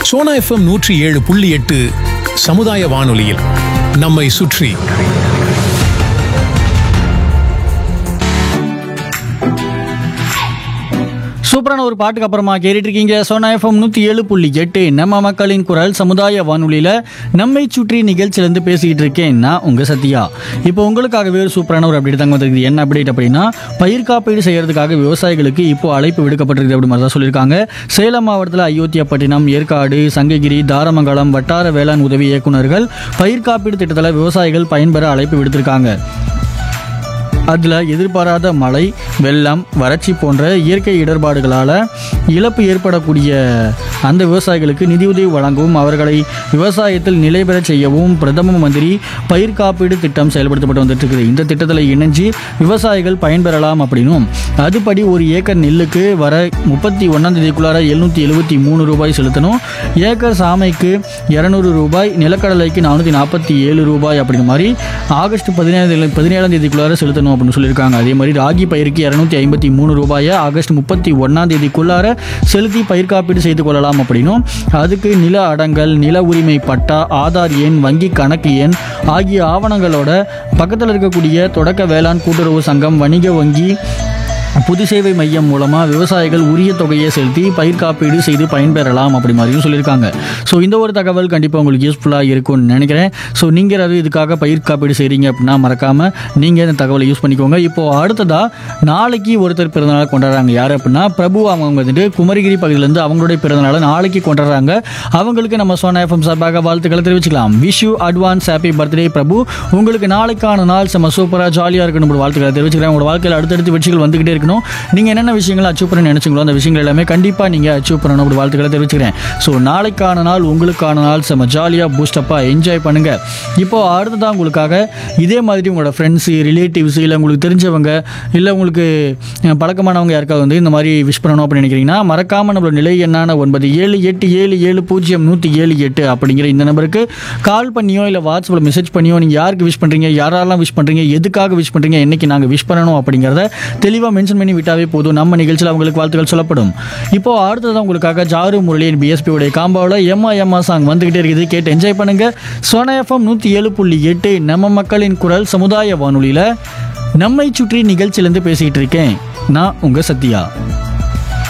Sona FM நூற்றி ஏழு புள்ளி எட்டு சமுதாய வானொலியில் நம்மை சுற்றி சூப்பரான ஒரு பாட்டுக்கு அப்புறமா கேட்டுட்டு இருக்கீங்க சோனா எஃப்எம் நூற்றி ஏழு புள்ளி எட்டு நம்ம மக்களின் குரல் சமுதாய வானொலியில் நம்மை சுற்றி நிகழ்ச்சியிலேருந்து பேசிக்கிட்டு இருக்கேன் நான் உங்கள் சத்யா இப்போ உங்களுக்காகவே ஒரு சூப்பரான ஒரு அப்டேட் தாங்க வந்திருக்குது என்ன அப்டேட் அப்படின்னா பயிர் காப்பீடு செய்யறதுக்காக விவசாயிகளுக்கு இப்போ அழைப்பு விடுக்கப்பட்டிருக்கு அப்படி மாதிரி தான் சொல்லியிருக்காங்க சேலம் மாவட்டத்தில் அயோத்தியாப்பட்டினம் ஏற்காடு சங்ககிரி தாரமங்கலம் வட்டார வேளாண் உதவி இயக்குநர்கள் பயிர் காப்பீடு திட்டத்தில் விவசாயிகள் பயன்பெற அழைப்பு விடுத்திருக்காங்க அதில் எதிர்பாராத மழை வெள்ளம் வறட்சி போன்ற இயற்கை இடர்பாடுகளால் இழப்பு ஏற்படக்கூடிய அந்த விவசாயிகளுக்கு நிதியுதவி வழங்கவும் அவர்களை விவசாயத்தில் நிலை பெறச் செய்யவும் பிரதம மந்திரி பயிர் காப்பீடு திட்டம் செயல்படுத்தப்பட்டு வந்துட்டு இருக்குது இந்த திட்டத்தில் இணைஞ்சு விவசாயிகள் பயன்பெறலாம் அப்படின்னும் அதுபடி ஒரு ஏக்கர் நெல்லுக்கு வர முப்பத்தி ஒன்றாம் தேதிக்குள்ளார எழுநூற்றி எழுபத்தி மூணு ரூபாய் செலுத்தணும் ஏக்கர் சாமைக்கு இரநூறு ரூபாய் நிலக்கடலைக்கு நானூற்றி நாற்பத்தி ஏழு ரூபாய் அப்படிங்கிற மாதிரி ஆகஸ்ட் பதினேழு பதினேழாம் தேதிக்குள்ளார செலுத்தணும் அப்படின்னு சொல்லியிருக்காங்க அதே மாதிரி ராகி பயிருக்கு இரநூத்தி ஐம்பத்தி மூணு ரூபாயை ஆகஸ்ட் முப்பத்தி ஒன்றாம் தேதிக்குள்ளார செலுத்தி பயிர் காப்பீடு செய்து கொள்ளலாம் அப்படின்னும் அதுக்கு நில அடங்கல் நில உரிமை பட்டா ஆதார் எண் வங்கி கணக்கு எண் ஆகிய ஆவணங்களோட பக்கத்தில் இருக்கக்கூடிய தொடக்க வேளாண் கூட்டுறவு சங்கம் வணிக வங்கி புது சேவை மையம் மூலமாக விவசாயிகள் உரிய தொகையை செலுத்தி பயிர் காப்பீடு செய்து பயன்பெறலாம் அப்படி மாதிரியும் சொல்லியிருக்காங்க ஸோ இந்த ஒரு தகவல் கண்டிப்பாக உங்களுக்கு யூஸ்ஃபுல்லாக இருக்கும்னு நினைக்கிறேன் ஸோ நீங்கள் அது இதுக்காக பயிர் காப்பீடு செய்கிறீங்க அப்படின்னா மறக்காமல் நீங்கள் இந்த தகவலை யூஸ் பண்ணிக்கோங்க இப்போது அடுத்ததாக நாளைக்கு ஒருத்தர் பிறந்தநாள் கொண்டாடுறாங்க யார் அப்படின்னா பிரபு அவங்க வந்துட்டு குமரிகிரி பகுதியிலேருந்து அவங்களுடைய பிறந்தநாளை நாளைக்கு கொண்டாடுறாங்க அவங்களுக்கு நம்ம சோனா எஃப்எம் சார்பாக வாழ்த்துக்களை தெரிவிச்சுக்கலாம் wish you advance happy birthday Prabhu உங்களுக்கு நாளைக்கான நாள் செம்ம சூப்பராக ஜாலியாக இருக்கணும் ஒரு வாழ்த்துக்களை தெரிவிச்சுக்கிறேன் உங்களோட வாழ்க்கையில் அடுத்தடுத்து வெற்றிகள் வந்துகிட்டே இருக்கணும் நீங்கள் என்னென்ன விஷயங்களை அச்சீவ் பண்ண நினைச்சீங்களோ அந்த விஷயங்கள் எல்லாமே கண்டிப்பாக நீங்கள் அச்சீவ் பண்ணணும் அப்படி வாழ்த்துக்களை தெரிவிச்சுக்கிறேன் ஸோ நாளைக்கான நாள் உங்களுக்கான நாள் செம்ம ஜாலியாக பூஸ்டப்பாக என்ஜாய் பண்ணுங்க இப்போ அடுத்ததான் உங்களுக்காக இதே மாதிரி உங்களோட ஃப்ரெண்ட்ஸு ரிலேட்டிவ்ஸ் இல்லை உங்களுக்கு தெரிஞ்சவங்க இல்லை உங்களுக்கு அஹ், பழக்கமானவங்க யாருக்காவது வந்து இந்த மாதிரி விஷ் பண்ணணும் அப்படின்னு நினைக்கிறீங்கன்னா மறக்காமல் நம்மளோட நிலை எண்ணான ஒன்பது ஏழு எட்டு ஏழு ஏழு பூஜ்ஜியம் நூற்றி ஏழு எட்டு அப்படிங்கிற இந்த நம்பருக்கு கால் பண்ணியோ இல்லை வாட்ஸ்அப்பில் மெசேஜ் பண்ணியோ நீங்கள் யாருக்கு விஷ் பண்ணுறீங்க யாரெல்லாம் விஷ் பண்ணுறீங்க எதுக்காக விஷ் பண்ணுறீங்க என்னைக்கு நாங்கள் விஷ் பண்ணணும் அப்படிங்கிறத தெளிவாக மென்ஷன் பண்ணி விட்டாவே போதும் நம்ம நிகழ்ச்சியில் அவங்களுக்கு வாழ்த்துக்கள் சொல்லப்படும் இப்போ அடுத்ததான் உங்களுக்காக ஜாரு முரளியின் பிஎஸ்பி உடைய காம்பாவில் எம்மா எம்மா சாங் வந்துகிட்டே இருக்குது கேட்டு என்ஜாய் பண்ணுங்க சோனா எஃப்எம் நூற்றி ஏழு புள்ளி எட்டு நம்ம மக்களின் குரல் சமுதாய வானொலியில் நம்மை சுற்றி நிகழ்ச்சியிலேருந்து பேசிக்கிட்டு இருக்கேன் நான் உங்கள் சத்யா